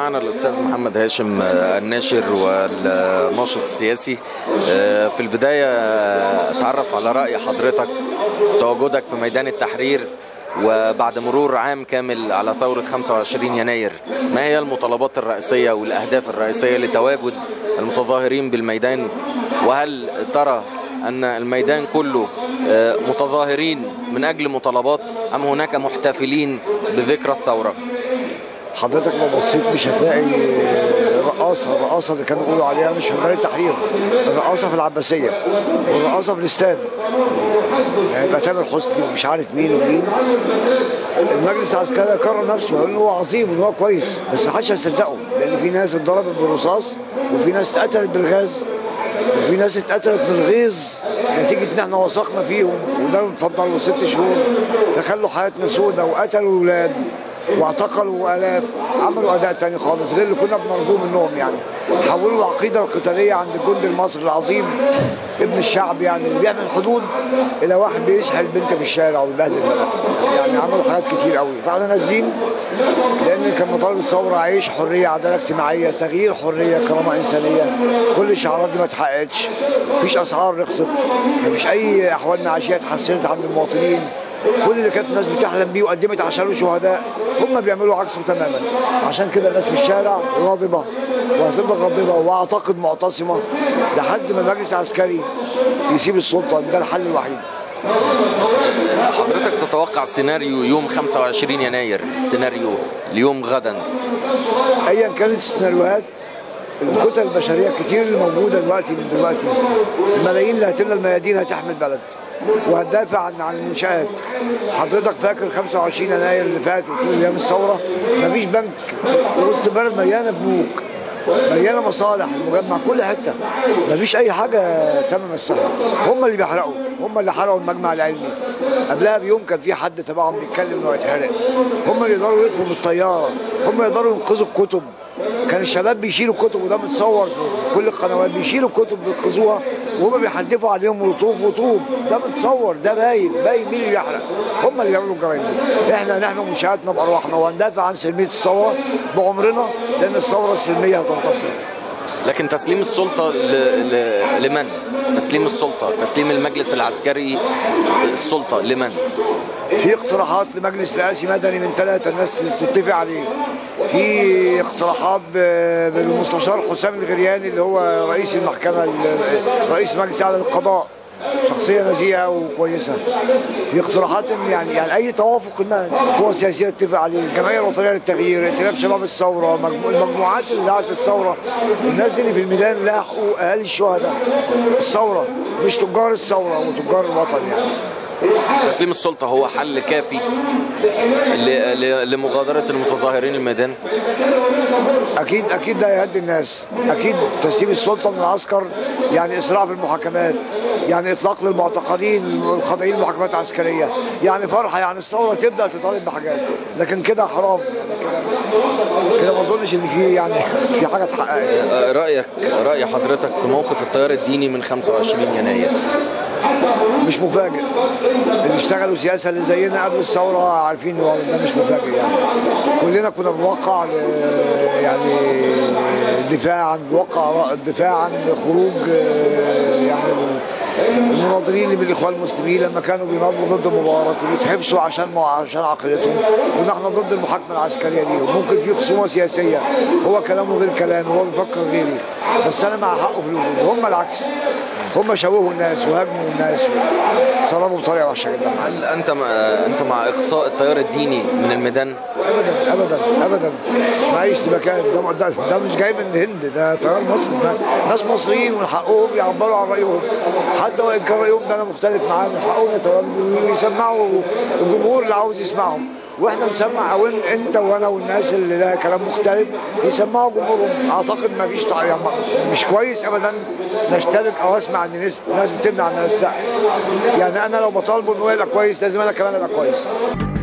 معنا الاستاذ محمد هاشم آه، الناشر والناشط السياسي آه، في البدايه آه، اتعرف على راي حضرتك في تواجدك في ميدان التحرير وبعد مرور عام كامل على ثورة 25 يناير ما هي المطالبات الرئيسية والأهداف الرئيسية لتواجد المتظاهرين بالميدان وهل ترى أن الميدان كله آه، متظاهرين من أجل مطالبات أم هناك محتفلين بذكرى الثورة حضرتك لو بصيت مش هتلاقي رقاصه الرقاصه اللي كانوا بيقولوا عليها مش في ميدان التحرير الرقاصه في العباسيه والرقاصه في الاستاد يعني يبقى تامر حسني ومش عارف مين ومين المجلس العسكري قرر نفسه يقول ان هو عظيم وان هو كويس بس ما حدش هيصدقه لان في ناس اتضربت بالرصاص وفي ناس اتقتلت بالغاز وفي ناس اتقتلت بالغيظ نتيجة ان احنا وثقنا فيهم وده اتفضلوا ست شهور فخلوا حياتنا سودة وقتلوا ولاد واعتقلوا الاف عملوا اداء تاني خالص غير اللي كنا بنرجوه منهم يعني حولوا العقيده القتاليه عند الجندي المصري العظيم ابن الشعب يعني اللي بيعمل حدود الى واحد بيسحل بنت في الشارع ويبهدل البلد يعني عملوا حاجات كتير قوي فاحنا نازلين لان كان مطالب الثوره عيش حريه عداله اجتماعيه تغيير حريه كرامه انسانيه كل الشعارات دي ما اتحققتش مفيش اسعار رخصت مفيش اي احوال معيشيه اتحسنت عند المواطنين كل اللي كانت الناس بتحلم بيه وقدمت عشانه شهداء هم بيعملوا عكسه تماما عشان كده الناس في الشارع غاضبه وهتبقى غاضبه واعتقد معتصمه لحد ما المجلس العسكري يسيب السلطه ده الحل الوحيد حضرتك تتوقع سيناريو يوم 25 يناير السيناريو اليوم غدا ايا كانت السيناريوهات الكتل البشريه الكتير اللي موجوده دلوقتي من دلوقتي الملايين اللي هتملى الميادين هتحمي البلد وهتدافع عن عن المنشآت حضرتك فاكر 25 يناير اللي فات وطول ايام الثوره مفيش بنك وسط البلد مليانه بنوك مليانه مصالح المجمع كل حته مفيش اي حاجه تم مسها هم اللي بيحرقوا هم اللي حرقوا المجمع العلمي قبلها بيوم كان في حد تبعهم بيتكلم انه هيتحرق هم اللي يقدروا يطفوا بالطياره هم يقدروا ينقذوا الكتب كان الشباب بيشيلوا الكتب وده متصور في كل القنوات بيشيلوا الكتب بينقذوها وهم بيحدفوا عليهم مولوتوف وطوب ده متصور ده باين باين مين اللي بيحرق هم اللي بيعملوا الجرايم دي احنا هنحمي منشاتنا بارواحنا وهندافع عن سلميه الثوره بعمرنا لان الثوره السلميه هتنتصر لكن تسليم السلطة ل... ل... لمن؟ تسليم السلطة تسليم المجلس العسكري السلطة لمن؟ في اقتراحات لمجلس رئاسي مدني من ثلاثة الناس تتفق عليه في اقتراحات ب- بالمستشار حسام الغرياني اللي هو رئيس المحكمة ال- رئيس مجلس اعلى للقضاء شخصية نزيهة وكويسة في اقتراحات إن يعني يعني أي توافق ما قوى سياسية تتفق عليه الجمعية الوطنية للتغيير ائتلاف شباب الثورة مجمو- المجموعات اللي دعت الثورة الناس اللي في الميدان لها حقوق أهالي الشهداء الثورة مش تجار الثورة وتجار الوطن يعني تسليم السلطة هو حل كافي ل... ل... لمغادرة المتظاهرين الميدان اكيد اكيد ده هيهدي الناس اكيد تسليم السلطه من العسكر يعني اسراع في المحاكمات يعني اطلاق للمعتقلين الخاضعين لمحاكمات عسكريه يعني فرحه يعني الثوره تبدا تطالب بحاجات لكن كده حرام كده كده ما اظنش ان في يعني في حاجه اتحققت آه، رأيك رأي حضرتك في موقف التيار الديني من 25 يناير مش مفاجئ اللي اشتغلوا سياسه اللي زينا قبل الثوره عارفين ان هو ده مش مفاجئ يعني كلنا كنا بنوقع ل- يعني دفاعا بنوقع دفاعا لخروج آه، يعني المناضلين اللي من الاخوان المسلمين لما كانوا بيناضلوا ضد مبارك ويتحبسوا عشان عشان عقيدتهم كنا احنا ضد المحاكمه العسكريه ليهم ممكن في خصومه سياسيه هو كلامه غير كلامي هو بيفكر غيري بس انا مع حقه في الوجود هم العكس هم شوهوا الناس وهاجموا الناس وصرفوا بطريقه وحشه جدا هل أنت مع... أنت مع إقصاء التيار الديني من الميدان؟ ابدا ابدا ابدا مش مع اي اشتباكات ده, ده, ده مش جاي من الهند ده طيار مصر ده ناس مصريين ومن حقهم يعبروا عن رايهم حتى وان كان رايهم ده انا مختلف معاه من حقهم يتواجدوا ويسمعوا الجمهور اللي عاوز يسمعهم واحنا نسمع او إن- انت وانا والناس اللي لها كلام مختلف يسمعوا جمهورهم اعتقد ما فيش طع- يعني مش كويس ابدا نشترك او اسمع ان ناس ناس بتمنع الناس لا يعني انا لو بطالبه ان هو يبقى كويس لازم انا كمان ابقى كويس